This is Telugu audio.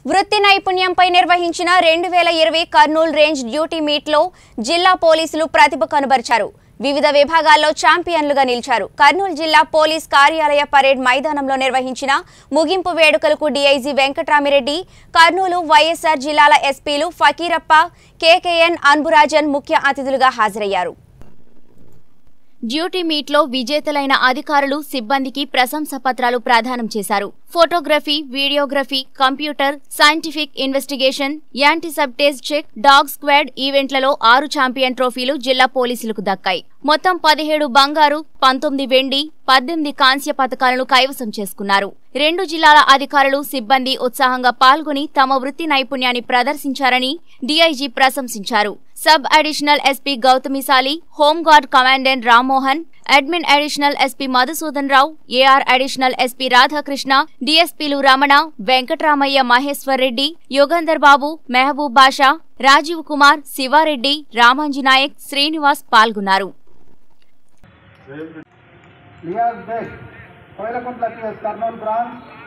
వృత్తి నైపుణ్యంపై నిర్వహించిన రెండు వేల ఇరవై కర్నూలు రేంజ్ డ్యూటీ మీట్లో జిల్లా పోలీసులు ప్రతిభ కనబరిచారు వివిధ విభాగాల్లో ఛాంపియన్లుగా నిలిచారు కర్నూలు జిల్లా పోలీస్ కార్యాలయ పరేడ్ మైదానంలో నిర్వహించిన ముగింపు వేడుకలకు డీఐజీ వెంకట్రామిరెడ్డి కర్నూలు వైఎస్ఆర్ జిల్లాల ఎస్పీలు ఫకీరప్ప కేకేఎన్ అన్బురాజన్ ముఖ్య అతిథులుగా హాజరయ్యారు డ్యూటీ మీట్లో విజేతలైన అధికారులు సిబ్బందికి ప్రశంసా పత్రాలు ప్రదానం చేశారు photography videography computer scientific investigation anti sabotage check dog squad ఈవెంట్లలో ఆరు ఛాంపియన్ ట్రోఫీలు జిల్లా పోలీసులకు దక్కాయి మొత్తం పదిహేడు బంగారు పంతొమ్మిది వెండి పద్దెనిమిది కాంస్య పథకాలను కైవసం చేసుకున్నారు రెండు జిల్లాల అధికారులు సిబ్బంది ఉత్సాహంగా పాల్గొని తమ వృత్తి నైపుణ్యాన్ని ప్రదర్శించారని డీఐజీ ప్రశంసించారు sub additional SP Gowthamisali home guard commandant Rammohan admin additional SP Madhusudan Rao AR additional SP Radhakrishna డీఎస్పీలు రమణ వెంకట్రామయ్య మహేశ్వర్ రెడ్డి యోగందర్ బాబు మెహబూబ్ బాషా రాజీవ్ కుమార్ శివారెడ్డి రామాంజీ నాయక్ శ్రీనివాస్ పాల్గొన్నారు లియాజ్ బేగ్ కోయిలకుంట్ల పిఎస్ కర్నూలు బ్రాంచ్